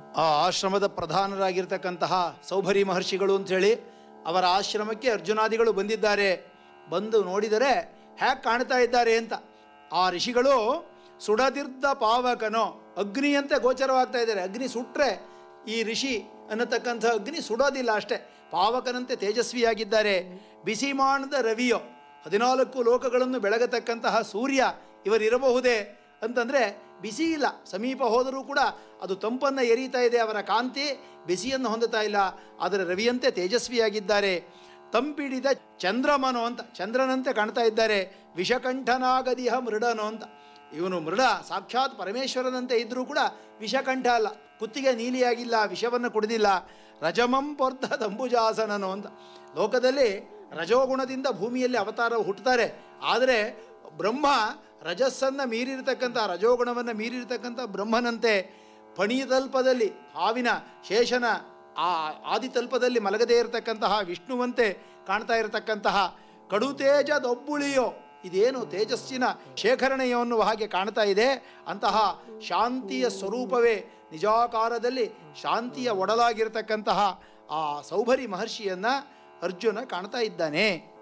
ಆ ಆಶ್ರಮದ ಪ್ರಧಾನರಾಗಿರ್ತಕ್ಕಂತಹ ಸೌಭರಿ ಮಹರ್ಷಿಗಳು ಅಂಥೇಳಿ ಅವರ ಆಶ್ರಮಕ್ಕೆ ಅರ್ಜುನಾದಿಗಳು ಬಂದಿದ್ದಾರೆ ಬಂದು ನೋಡಿದರೆ ಹ್ಯಾಕ್ ಕಾಣ್ತಾ ಇದ್ದಾರೆ ಅಂತ ಆ ಋಷಿಗಳು ಸುಡದಿರ್ದ ಪಾವಕನೋ ಅಗ್ನಿಯಂತೆ ಗೋಚರವಾಗ್ತಾ ಇದ್ದಾರೆ ಅಗ್ನಿ ಸುಟ್ರೆ ಈ ಋಷಿ ಅನ್ನತಕ್ಕಂಥ ಅಗ್ನಿ ಸುಡೋದಿಲ್ಲ ಅಷ್ಟೇ ಪಾವಕನಂತೆ ತೇಜಸ್ವಿಯಾಗಿದ್ದಾರೆ ಬಿಸಿಮಾಣದ ರವಿಯೋ ಹದಿನಾಲ್ಕು ಲೋಕಗಳನ್ನು ಬೆಳಗತಕ್ಕಂತಹ ಸೂರ್ಯ ಇವರಿರಬಹುದೇ ಅಂತಂದರೆ ಬಿಸಿ ಇಲ್ಲ ಸಮೀಪ ಹೋದರೂ ಕೂಡ ಅದು ತಂಪನ್ನು ಎರೀತಾ ಇದೆ ಅವರ ಕಾಂತಿ ಬಿಸಿಯನ್ನು ಹೊಂದುತ್ತಾ ಇಲ್ಲ ಆದರೆ ರವಿಯಂತೆ ತೇಜಸ್ವಿಯಾಗಿದ್ದಾರೆ ತಂಪಿಡಿದ ಚಂದ್ರಮನು ಅಂತ ಚಂದ್ರನಂತೆ ಕಾಣ್ತಾ ಇದ್ದಾರೆ ವಿಷಕಂಠನಾಗದಿಹ ಮೃಡನು ಅಂತ ಇವನು ಮೃಡ ಸಾಕ್ಷಾತ್ ಪರಮೇಶ್ವರನಂತೆ ಇದ್ದರೂ ಕೂಡ ವಿಷಕಂಠ ಅಲ್ಲ ಕುತ್ತಿಗೆ ನೀಲಿಯಾಗಿಲ್ಲ ವಿಷವನ್ನು ಕುಡಿದಿಲ್ಲ ರಜಮಂ ಪೊರ್ಧ ದಂಬುಜಾಸನನು ಅಂತ ಲೋಕದಲ್ಲಿ ರಜೋಗುಣದಿಂದ ಭೂಮಿಯಲ್ಲಿ ಅವತಾರ ಹುಟ್ಟುತ್ತಾರೆ ಆದರೆ ಬ್ರಹ್ಮ ರಜಸ್ಸನ್ನು ಮೀರಿರ್ತಕ್ಕಂಥ ರಜೋಗುಣವನ್ನು ಮೀರಿರ್ತಕ್ಕಂಥ ಬ್ರಹ್ಮನಂತೆ ಫಣಿತಲ್ಪದಲ್ಲಿ ಹಾವಿನ ಶೇಷನ ಆ ಆದಿತಲ್ಪದಲ್ಲಿ ಮಲಗದೇ ಇರತಕ್ಕಂತಹ ವಿಷ್ಣುವಂತೆ ಕಾಣ್ತಾ ಇರತಕ್ಕಂತಹ ಕಡುತೇಜದೊಬ್ಬುಳಿಯೋ ಇದೇನು ತೇಜಸ್ಸಿನ ಶೇಖರಣೆಯೋ ಅನ್ನುವ ಹಾಗೆ ಕಾಣ್ತಾ ಇದೆ ಅಂತಹ ಶಾಂತಿಯ ಸ್ವರೂಪವೇ ನಿಜಾಕಾರದಲ್ಲಿ ಶಾಂತಿಯ ಒಡಲಾಗಿರ್ತಕ್ಕಂತಹ ಆ ಸೌಭರಿ ಮಹರ್ಷಿಯನ್ನು ಅರ್ಜುನ ಕಾಣ್ತಾ ಇದ್ದಾನೆ